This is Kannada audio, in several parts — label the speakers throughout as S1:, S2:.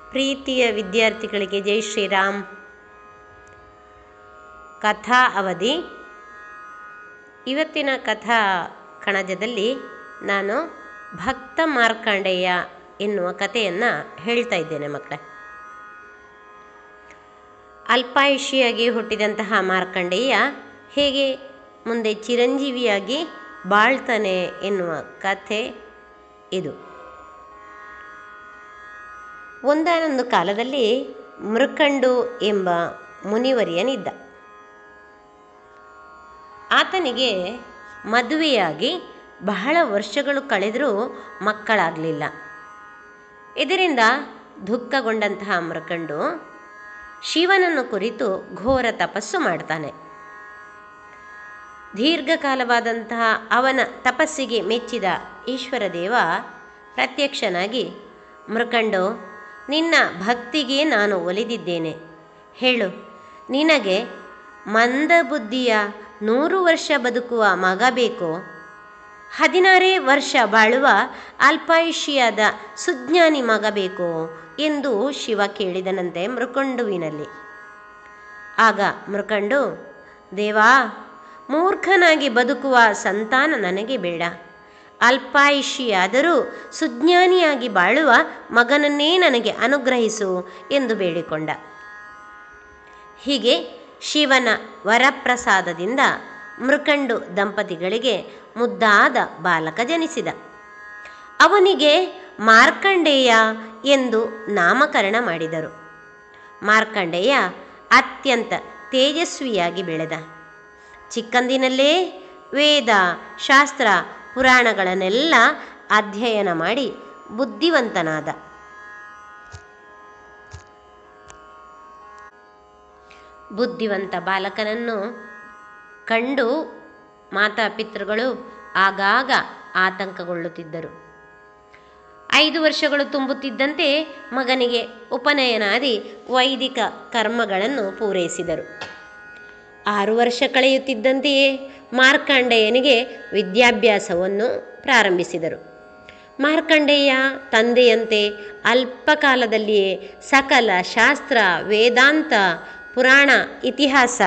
S1: ಪ್ರೀತಿಯ ವಿದ್ಯಾರ್ಥಿಗಳಿಗೆ ಜೈ ಶ್ರೀರಾಮ್ ಕಥಾ ಅವಧಿ ಇವತ್ತಿನ ಕಥಾ ಕಣಜದಲ್ಲಿ ನಾನು ಭಕ್ತ ಮಾರ್ಕಂಡೇಯ ಎನ್ನುವ ಕಥೆಯನ್ನು ಹೇಳ್ತಾ ಇದ್ದೇನೆ ಮಕ್ಕಳೇ ಅಲ್ಪಾಯುಷಿಯಾಗಿ ಹುಟ್ಟಿದಂತಹ ಮಾರ್ಕಂಡೇಯ ಹೇಗೆ ಮುಂದೆ ಚಿರಂಜೀವಿಯಾಗಿ ಬಾಳ್ತಾನೆ ಎನ್ನುವ ಕಥೆ ಇದು ಒಂದಾನೊಂದು ಕಾಲದಲ್ಲಿ ಮೃಕಂಡು ಎಂಬ ಮುನಿವರಿಯನಿದ್ದ ಆತನಿಗೆ ಮದುವೆಯಾಗಿ ಬಹಳ ವರ್ಷಗಳು ಕಳೆದರೂ ಮಕ್ಕಳಾಗಲಿಲ್ಲ ಇದರಿಂದ ದುಃಖಗೊಂಡಂತಹ ಮೃಕಂಡು ಶಿವನನ್ನು ಕುರಿತು ಘೋರ ತಪಸ್ಸು ಮಾಡ್ತಾನೆ ದೀರ್ಘಕಾಲವಾದಂತಹ ಅವನ ತಪಸ್ಸಿಗೆ ಮೆಚ್ಚಿದ ಈಶ್ವರದೇವ ಪ್ರತ್ಯಕ್ಷನಾಗಿ ಮೃಕಂಡು ನಿನ್ನ ಭಕ್ತಿಗೆ ನಾನು ಒಲಿದಿದ್ದೇನೆ ಹೇಳು ನಿನಗೆ ಮಂದಬುದ್ಧಿಯ ನೂರು ವರ್ಷ ಬದುಕುವ ಮಗ ಬೇಕೋ ಹದಿನಾರೇ ವರ್ಷ ಬಾಳುವ ಅಲ್ಪಾಯುಷಿಯಾದ ಸುಜ್ಞಾನಿ ಮಗ ಬೇಕೋ ಎಂದು ಶಿವ ಕೇಳಿದನಂತೆ ಮೃಕಂಡುವಿನಲ್ಲಿ ಆಗ ಮೃಕಂಡು ದೇವಾ ಮೂರ್ಖನಾಗಿ ಬದುಕುವ ಸಂತಾನ ನನಗೆ ಬೇಡ ಅಲ್ಪಾಯುಷಿಯಾದರೂ ಸುಜ್ಞಾನಿಯಾಗಿ ಬಾಳುವ ಮಗನನ್ನೇ ನನಗೆ ಅನುಗ್ರಹಿಸು ಎಂದು ಬೇಡಿಕೊಂಡ ಹೀಗೆ ಶಿವನ ವರಪ್ರಸಾದದಿಂದ ಮೃಕಂಡು ದಂಪತಿಗಳಿಗೆ ಮುದ್ದಾದ ಬಾಲಕ ಜನಿಸಿದ ಅವನಿಗೆ ಮಾರ್ಕಂಡೇಯ ಎಂದು ನಾಮಕರಣ ಮಾಡಿದರು ಮಾರ್ಕಂಡೇಯ ಅತ್ಯಂತ ತೇಜಸ್ವಿಯಾಗಿ ಬೆಳೆದ ಚಿಕ್ಕಂದಿನಲ್ಲೇ ವೇದ ಶಾಸ್ತ್ರ ಪುರಾಣಗಳನ್ನೆಲ್ಲ ಅಧ್ಯಯನ ಮಾಡಿ ಬುದ್ಧಿವಂತನಾದ ಬುದ್ಧಿವಂತ ಬಾಲಕನನ್ನು ಕಂಡು ಮಾತಾಪಿತೃಗಳು ಆಗಾಗ ಆತಂಕಗೊಳ್ಳುತ್ತಿದ್ದರು ಐದು ವರ್ಷಗಳು ತುಂಬುತ್ತಿದ್ದಂತೆ ಮಗನಿಗೆ ಉಪನಯನಾದಿ ವೈದಿಕ ಕರ್ಮಗಳನ್ನು ಪೂರೈಸಿದರು ಆರು ವರ್ಷ ಕಳೆಯುತ್ತಿದ್ದಂತೆಯೇ ಮಾರ್ಕಂಡೇಯನಿಗೆ ವಿದ್ಯಾಭ್ಯಾಸವನ್ನು ಪ್ರಾರಂಭಿಸಿದರು ಮಾರ್ಕಂಡೇಯ ತಂದೆಯಂತೆ ಅಲ್ಪಕಾಲದಲ್ಲಿಯೇ ಸಕಲ ಶಾಸ್ತ್ರ ವೇದಾಂತ ಪುರಾಣ ಇತಿಹಾಸ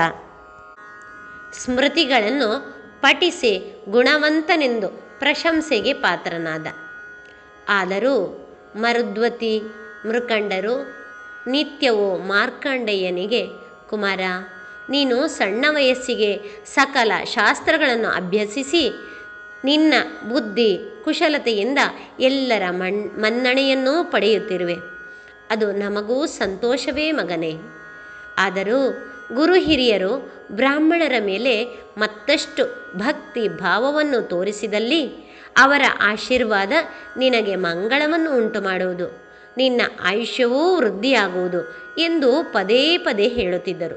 S1: ಸ್ಮೃತಿಗಳನ್ನು ಪಠಿಸಿ ಗುಣವಂತನೆಂದು ಪ್ರಶಂಸೆಗೆ ಪಾತ್ರನಾದ ಆದರೂ ಮರುದ್ವತಿ ಮೃಕಂಡರು ನಿತ್ಯವೂ ಮಾರ್ಕಂಡೇಯನಿಗೆ ಕುಮಾರ ನೀನು ಸಣ್ಣ ವಯಸ್ಸಿಗೆ ಸಕಲ ಶಾಸ್ತ್ರಗಳನ್ನು ಅಭ್ಯಸಿಸಿ ನಿನ್ನ ಬುದ್ಧಿ ಕುಶಲತೆಯಿಂದ ಎಲ್ಲರ ಮಣ್ ಮನ್ನಣೆಯನ್ನೂ ಪಡೆಯುತ್ತಿರುವೆ ಅದು ನಮಗೂ ಸಂತೋಷವೇ ಮಗನೇ ಆದರೂ ಗುರು ಹಿರಿಯರು ಬ್ರಾಹ್ಮಣರ ಮೇಲೆ ಮತ್ತಷ್ಟು ಭಕ್ತಿ ಭಾವವನ್ನು ತೋರಿಸಿದಲ್ಲಿ ಅವರ ಆಶೀರ್ವಾದ ನಿನಗೆ ಮಂಗಳವನ್ನು ಉಂಟು ಮಾಡುವುದು ನಿನ್ನ ಆಯುಷ್ಯವೂ ವೃದ್ಧಿಯಾಗುವುದು ಎಂದು ಪದೇ ಪದೇ ಹೇಳುತ್ತಿದ್ದರು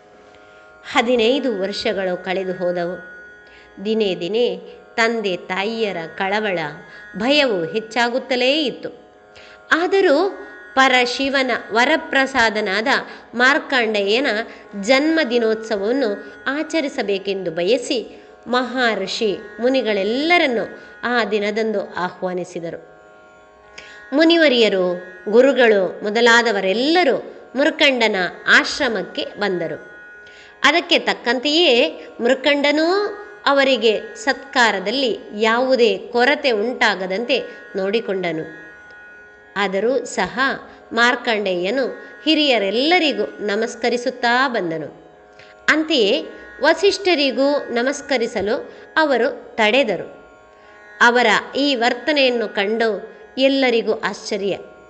S1: ಹದಿನೈದು ವರ್ಷಗಳು ಕಳೆದು ಹೋದವು ದಿನೇ ದಿನೇ ತಂದೆ ತಾಯಿಯರ ಕಳವಳ ಭಯವು ಹೆಚ್ಚಾಗುತ್ತಲೇ ಇತ್ತು ಆದರೂ ಪರಶಿವನ ವರಪ್ರಸಾದನಾದ ಮಾರ್ಕಂಡೇಯನ ಜನ್ಮದಿನೋತ್ಸವವನ್ನು ಆಚರಿಸಬೇಕೆಂದು ಬಯಸಿ ಮಹರ್ಷಿ ಮುನಿಗಳೆಲ್ಲರನ್ನು ಆ ದಿನದಂದು ಆಹ್ವಾನಿಸಿದರು ಮುನಿವರಿಯರು ಗುರುಗಳು ಮೊದಲಾದವರೆಲ್ಲರೂ ಮುರ್ಕಂಡನ ಆಶ್ರಮಕ್ಕೆ ಬಂದರು ಅದಕ್ಕೆ ತಕ್ಕಂತೆಯೇ ಮೃಕಂಡನೂ ಅವರಿಗೆ ಸತ್ಕಾರದಲ್ಲಿ ಯಾವುದೇ ಕೊರತೆ ಉಂಟಾಗದಂತೆ ನೋಡಿಕೊಂಡನು ಆದರೂ ಸಹ ಮಾರ್ಕಂಡೇಯನು ಹಿರಿಯರೆಲ್ಲರಿಗೂ ನಮಸ್ಕರಿಸುತ್ತಾ ಬಂದನು ಅಂತೆಯೇ ವಸಿಷ್ಠರಿಗೂ ನಮಸ್ಕರಿಸಲು ಅವರು ತಡೆದರು ಅವರ ಈ ವರ್ತನೆಯನ್ನು ಕಂಡು ಎಲ್ಲರಿಗೂ ಆಶ್ಚರ್ಯ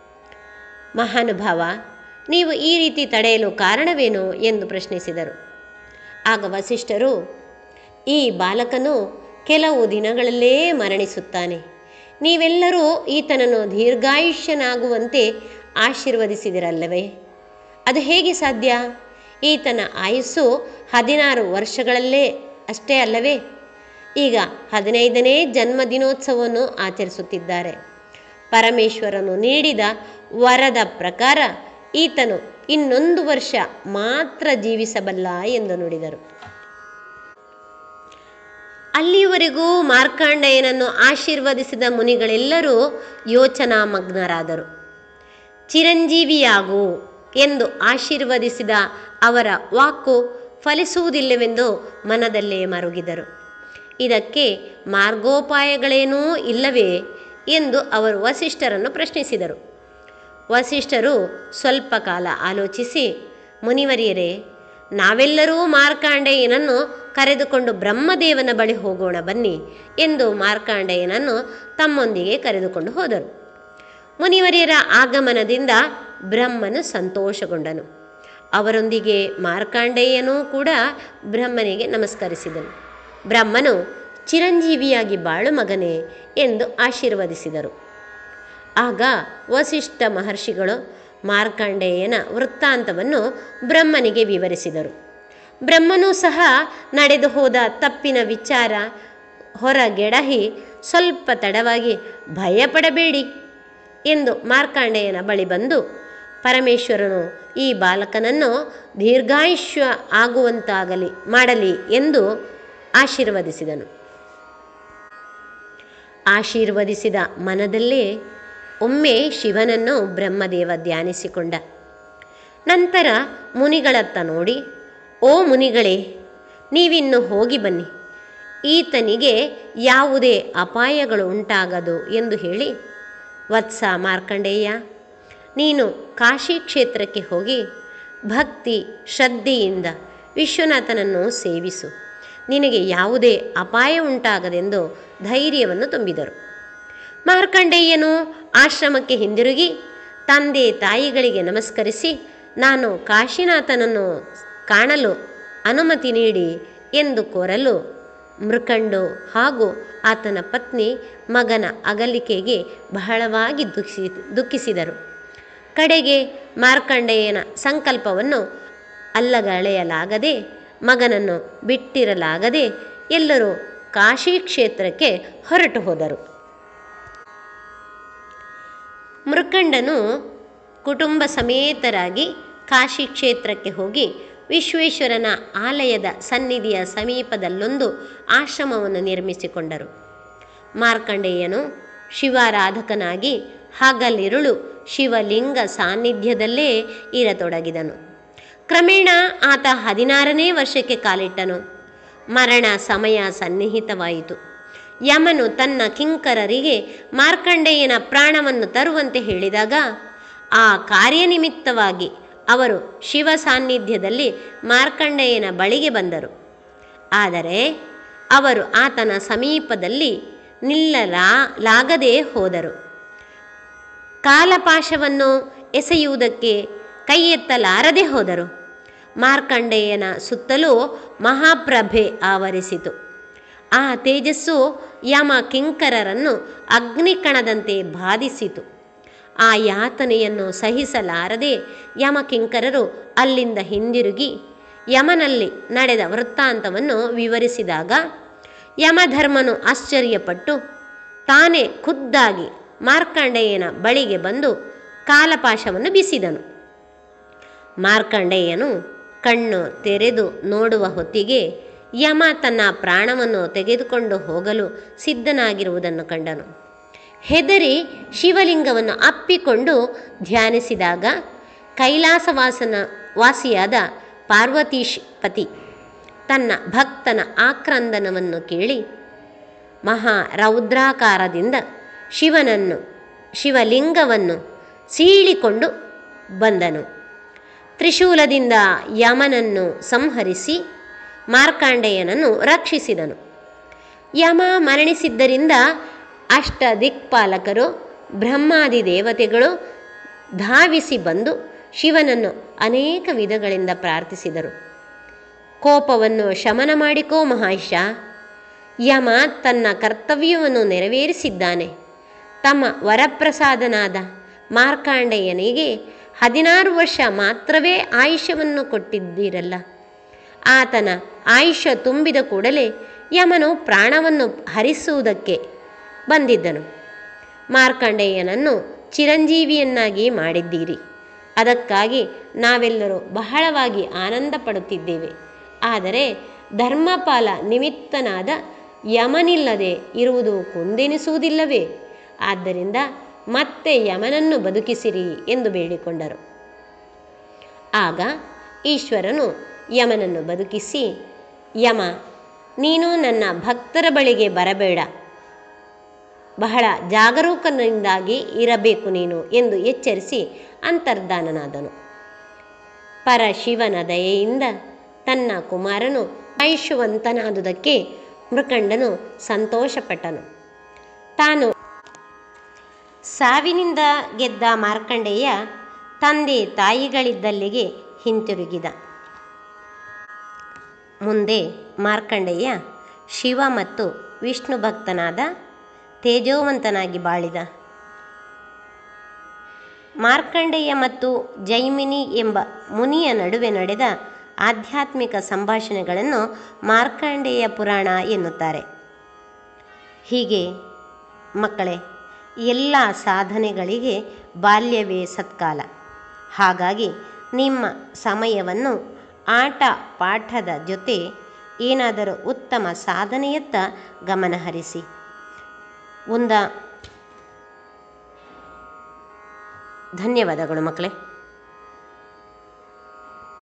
S1: ಮಹಾನುಭಾವ ನೀವು ಈ ರೀತಿ ತಡೆಯಲು ಕಾರಣವೇನು ಎಂದು ಪ್ರಶ್ನಿಸಿದರು ಆಗ ವಸಿಷ್ಠರು ಈ ಬಾಲಕನು ಕೆಲವು ದಿನಗಳಲ್ಲೇ ಮರಣಿಸುತ್ತಾನೆ ನೀವೆಲ್ಲರೂ ಈತನನ್ನು ದೀರ್ಘಾಯುಷ್ಯನಾಗುವಂತೆ ಆಶೀರ್ವದಿಸಿದಿರಲ್ಲವೇ ಅದು ಹೇಗೆ ಸಾಧ್ಯ ಈತನ ಆಯುಸ್ಸು ಹದಿನಾರು ವರ್ಷಗಳಲ್ಲೇ ಅಷ್ಟೇ ಅಲ್ಲವೇ ಈಗ ಹದಿನೈದನೇ ಜನ್ಮದಿನೋತ್ಸವವನ್ನು ಆಚರಿಸುತ್ತಿದ್ದಾರೆ ಪರಮೇಶ್ವರನು ನೀಡಿದ ವರದ ಪ್ರಕಾರ ಈತನು ಇನ್ನೊಂದು ವರ್ಷ ಮಾತ್ರ ಜೀವಿಸಬಲ್ಲ ಎಂದು ನುಡಿದರು ಅಲ್ಲಿಯವರೆಗೂ ಮಾರ್ಕಾಂಡೇಯನನ್ನು ಆಶೀರ್ವದಿಸಿದ ಮುನಿಗಳೆಲ್ಲರೂ ಯೋಚನಾ ಮಗ್ನರಾದರು ಚಿರಂಜೀವಿಯಾಗು ಎಂದು ಆಶೀರ್ವದಿಸಿದ ಅವರ ವಾಕು ಫಲಿಸುವುದಿಲ್ಲವೆಂದು ಮನದಲ್ಲೇ ಮರುಗಿದರು ಇದಕ್ಕೆ ಮಾರ್ಗೋಪಾಯಗಳೇನೂ ಇಲ್ಲವೇ ಎಂದು ಅವರು ವಸಿಷ್ಠರನ್ನು ಪ್ರಶ್ನಿಸಿದರು ವಸಿಷ್ಠರು ಸ್ವಲ್ಪ ಕಾಲ ಆಲೋಚಿಸಿ ಮುನಿವರಿಯರೇ ನಾವೆಲ್ಲರೂ ಮಾರ್ಕಾಂಡೇಯನನ್ನು ಕರೆದುಕೊಂಡು ಬ್ರಹ್ಮದೇವನ ಬಳಿ ಹೋಗೋಣ ಬನ್ನಿ ಎಂದು ಮಾರ್ಕಾಂಡೇಯನನ್ನು ತಮ್ಮೊಂದಿಗೆ ಕರೆದುಕೊಂಡು ಹೋದರು ಮುನಿವರಿಯರ ಆಗಮನದಿಂದ ಬ್ರಹ್ಮನು ಸಂತೋಷಗೊಂಡನು ಅವರೊಂದಿಗೆ ಮಾರ್ಕಾಂಡೇಯನೂ ಕೂಡ ಬ್ರಹ್ಮನಿಗೆ ನಮಸ್ಕರಿಸಿದನು ಬ್ರಹ್ಮನು ಚಿರಂಜೀವಿಯಾಗಿ ಬಾಳು ಮಗನೇ ಎಂದು ಆಶೀರ್ವದಿಸಿದರು ಆಗ ವಸಿಷ್ಠ ಮಹರ್ಷಿಗಳು ಮಾರ್ಕಾಂಡೇಯನ ವೃತ್ತಾಂತವನ್ನು ಬ್ರಹ್ಮನಿಗೆ ವಿವರಿಸಿದರು ಬ್ರಹ್ಮನೂ ಸಹ ನಡೆದು ಹೋದ ತಪ್ಪಿನ ವಿಚಾರ ಹೊರಗೆಡಹಿ ಸ್ವಲ್ಪ ತಡವಾಗಿ ಭಯಪಡಬೇಡಿ ಎಂದು ಮಾರ್ಕಾಂಡೇಯನ ಬಳಿ ಬಂದು ಪರಮೇಶ್ವರನು ಈ ಬಾಲಕನನ್ನು ದೀರ್ಘಾಯುಷ್ಯ ಆಗುವಂತಾಗಲಿ ಮಾಡಲಿ ಎಂದು ಆಶೀರ್ವದಿಸಿದನು ಆಶೀರ್ವದಿಸಿದ ಮನದಲ್ಲೇ ಒಮ್ಮೆ ಶಿವನನ್ನು ಬ್ರಹ್ಮದೇವ ಧ್ಯಾನಿಸಿಕೊಂಡ ನಂತರ ಮುನಿಗಳತ್ತ ನೋಡಿ ಓ ಮುನಿಗಳೇ ನೀವಿನ್ನು ಹೋಗಿ ಬನ್ನಿ ಈತನಿಗೆ ಯಾವುದೇ ಅಪಾಯಗಳು ಉಂಟಾಗದು ಎಂದು ಹೇಳಿ ವತ್ಸ ಮಾರ್ಕಂಡೇಯ ನೀನು ಕಾಶಿ ಕ್ಷೇತ್ರಕ್ಕೆ ಹೋಗಿ ಭಕ್ತಿ ಶ್ರದ್ಧೆಯಿಂದ ವಿಶ್ವನಾಥನನ್ನು ಸೇವಿಸು ನಿನಗೆ ಯಾವುದೇ ಅಪಾಯ ಉಂಟಾಗದೆಂದು ಧೈರ್ಯವನ್ನು ತುಂಬಿದರು ಮಾರ್ಕಂಡೇಯನು ಆಶ್ರಮಕ್ಕೆ ಹಿಂದಿರುಗಿ ತಂದೆ ತಾಯಿಗಳಿಗೆ ನಮಸ್ಕರಿಸಿ ನಾನು ಕಾಶಿನಾಥನನ್ನು ಕಾಣಲು ಅನುಮತಿ ನೀಡಿ ಎಂದು ಕೋರಲು ಮೃಕಂಡು ಹಾಗೂ ಆತನ ಪತ್ನಿ ಮಗನ ಅಗಲಿಕೆಗೆ ಬಹಳವಾಗಿ ದುಃಖಿ ದುಃಖಿಸಿದರು ಕಡೆಗೆ ಮಾರ್ಕಂಡೇಯನ ಸಂಕಲ್ಪವನ್ನು ಅಲ್ಲಗಳೆಯಲಾಗದೆ ಮಗನನ್ನು ಬಿಟ್ಟಿರಲಾಗದೆ ಎಲ್ಲರೂ ಕಾಶಿ ಕ್ಷೇತ್ರಕ್ಕೆ ಹೊರಟು ಹೋದರು ಮೃಕಂಡನು ಕುಟುಂಬ ಸಮೇತರಾಗಿ ಕಾಶಿ ಕ್ಷೇತ್ರಕ್ಕೆ ಹೋಗಿ ವಿಶ್ವೇಶ್ವರನ ಆಲಯದ ಸನ್ನಿಧಿಯ ಸಮೀಪದಲ್ಲೊಂದು ಆಶ್ರಮವನ್ನು ನಿರ್ಮಿಸಿಕೊಂಡರು ಮಾರ್ಕಂಡೇಯನು ಶಿವಾರಾಧಕನಾಗಿ ಹಗಲಿರುಳು ಶಿವಲಿಂಗ ಸಾನ್ನಿಧ್ಯದಲ್ಲೇ ಇರತೊಡಗಿದನು ಕ್ರಮೇಣ ಆತ ಹದಿನಾರನೇ ವರ್ಷಕ್ಕೆ ಕಾಲಿಟ್ಟನು ಮರಣ ಸಮಯ ಸನ್ನಿಹಿತವಾಯಿತು ಯಮನು ತನ್ನ ಕಿಂಕರರಿಗೆ ಮಾರ್ಕಂಡೇಯನ ಪ್ರಾಣವನ್ನು ತರುವಂತೆ ಹೇಳಿದಾಗ ಆ ಕಾರ್ಯನಿಮಿತ್ತವಾಗಿ ಅವರು ಶಿವ ಸಾನ್ನಿಧ್ಯದಲ್ಲಿ ಮಾರ್ಕಂಡೇಯನ ಬಳಿಗೆ ಬಂದರು ಆದರೆ ಅವರು ಆತನ ಸಮೀಪದಲ್ಲಿ ನಿಲ್ಲಲಾ ಲಾಗದೆ ಹೋದರು ಕಾಲಪಾಶವನ್ನು ಎಸೆಯುವುದಕ್ಕೆ ಕೈ ಎತ್ತಲಾರದೆ ಹೋದರು ಮಾರ್ಕಂಡೇಯನ ಸುತ್ತಲೂ ಮಹಾಪ್ರಭೆ ಆವರಿಸಿತು ಆ ತೇಜಸ್ಸು ಯಮ ಕಿಂಕರರನ್ನು ಅಗ್ನಿಕಣದಂತೆ ಬಾಧಿಸಿತು ಆ ಯಾತನೆಯನ್ನು ಸಹಿಸಲಾರದೆ ಯಮಕಿಂಕರರು ಅಲ್ಲಿಂದ ಹಿಂದಿರುಗಿ ಯಮನಲ್ಲಿ ನಡೆದ ವೃತ್ತಾಂತವನ್ನು ವಿವರಿಸಿದಾಗ ಯಮಧರ್ಮನು ಆಶ್ಚರ್ಯಪಟ್ಟು ತಾನೇ ಖುದ್ದಾಗಿ ಮಾರ್ಕಂಡೇಯನ ಬಳಿಗೆ ಬಂದು ಕಾಲಪಾಶವನ್ನು ಬಿಸಿದನು ಮಾರ್ಕಂಡೇಯನು ಕಣ್ಣು ತೆರೆದು ನೋಡುವ ಹೊತ್ತಿಗೆ ಯಮ ತನ್ನ ಪ್ರಾಣವನ್ನು ತೆಗೆದುಕೊಂಡು ಹೋಗಲು ಸಿದ್ಧನಾಗಿರುವುದನ್ನು ಕಂಡನು ಹೆದರಿ ಶಿವಲಿಂಗವನ್ನು ಅಪ್ಪಿಕೊಂಡು ಧ್ಯಾನಿಸಿದಾಗ ಕೈಲಾಸವಾಸನ ವಾಸಿಯಾದ ಪಾರ್ವತೀಶ್ ಪತಿ ತನ್ನ ಭಕ್ತನ ಆಕ್ರಂದನವನ್ನು ಕೇಳಿ ಮಹಾ ರೌದ್ರಾಕಾರದಿಂದ ಶಿವನನ್ನು ಶಿವಲಿಂಗವನ್ನು ಸೀಳಿಕೊಂಡು ಬಂದನು ತ್ರಿಶೂಲದಿಂದ ಯಮನನ್ನು ಸಂಹರಿಸಿ ಮಾರ್ಕಾಂಡೇಯನನ್ನು ರಕ್ಷಿಸಿದನು ಯಮ ಮರಣಿಸಿದ್ದರಿಂದ ಅಷ್ಟ ದಿಕ್ಪಾಲಕರು ಬ್ರಹ್ಮಾದಿ ದೇವತೆಗಳು ಧಾವಿಸಿ ಬಂದು ಶಿವನನ್ನು ಅನೇಕ ವಿಧಗಳಿಂದ ಪ್ರಾರ್ಥಿಸಿದರು ಕೋಪವನ್ನು ಶಮನ ಮಾಡಿಕೋ ಮಹಾಶ ಯಮ ತನ್ನ ಕರ್ತವ್ಯವನ್ನು ನೆರವೇರಿಸಿದ್ದಾನೆ ತಮ್ಮ ವರಪ್ರಸಾದನಾದ ಮಾರ್ಕಾಂಡೇಯನಿಗೆ ಹದಿನಾರು ವರ್ಷ ಮಾತ್ರವೇ ಆಯುಷ್ಯವನ್ನು ಕೊಟ್ಟಿದ್ದೀರಲ್ಲ ಆತನ ಆಯುಷ್ಯ ತುಂಬಿದ ಕೂಡಲೇ ಯಮನು ಪ್ರಾಣವನ್ನು ಹರಿಸುವುದಕ್ಕೆ ಬಂದಿದ್ದನು ಮಾರ್ಕಂಡೇಯನನ್ನು ಚಿರಂಜೀವಿಯನ್ನಾಗಿ ಮಾಡಿದ್ದೀರಿ ಅದಕ್ಕಾಗಿ ನಾವೆಲ್ಲರೂ ಬಹಳವಾಗಿ ಆನಂದ ಪಡುತ್ತಿದ್ದೇವೆ ಆದರೆ ಧರ್ಮಪಾಲ ನಿಮಿತ್ತನಾದ ಯಮನಿಲ್ಲದೆ ಇರುವುದು ಕುಂದೆನಿಸುವುದಿಲ್ಲವೇ ಆದ್ದರಿಂದ ಮತ್ತೆ ಯಮನನ್ನು ಬದುಕಿಸಿರಿ ಎಂದು ಬೇಡಿಕೊಂಡರು ಆಗ ಈಶ್ವರನು ಯಮನನ್ನು ಬದುಕಿಸಿ ಯಮ ನೀನು ನನ್ನ ಭಕ್ತರ ಬಳಿಗೆ ಬರಬೇಡ ಬಹಳ ಜಾಗರೂಕನಿಂದಾಗಿ ಇರಬೇಕು ನೀನು ಎಂದು ಎಚ್ಚರಿಸಿ ಅಂತರ್ಧಾನನಾದನು ಪರಶಿವನ ದಯೆಯಿಂದ ತನ್ನ ಕುಮಾರನು ಆಯುಷ್ಯವಂತನಾದುದಕ್ಕೆ ಮೃಕಂಡನು ಸಂತೋಷಪಟ್ಟನು ತಾನು ಸಾವಿನಿಂದ ಗೆದ್ದ ಮಾರ್ಕಂಡೇಯ ತಂದೆ ತಾಯಿಗಳಿದ್ದಲ್ಲಿಗೆ ಹಿಂತಿರುಗಿದ ಮುಂದೆ ಮಾರ್ಕಂಡೇಯ ಶಿವ ಮತ್ತು ವಿಷ್ಣು ಭಕ್ತನಾದ ತೇಜೋವಂತನಾಗಿ ಬಾಳಿದ ಮಾರ್ಕಂಡೇಯ ಮತ್ತು ಜೈಮಿನಿ ಎಂಬ ಮುನಿಯ ನಡುವೆ ನಡೆದ ಆಧ್ಯಾತ್ಮಿಕ ಸಂಭಾಷಣೆಗಳನ್ನು ಮಾರ್ಕಂಡೇಯ ಪುರಾಣ ಎನ್ನುತ್ತಾರೆ ಹೀಗೆ ಮಕ್ಕಳೇ ಎಲ್ಲ ಸಾಧನೆಗಳಿಗೆ ಬಾಲ್ಯವೇ ಸತ್ಕಾಲ ಹಾಗಾಗಿ ನಿಮ್ಮ ಸಮಯವನ್ನು ಆಟ ಪಾಠದ ಜೊತೆ ಏನಾದರೂ ಉತ್ತಮ ಸಾಧನೆಯತ್ತ ಗಮನಹರಿಸಿ ಒಂದ ಧನ್ಯವಾದಗಳು ಮಕ್ಕಳೇ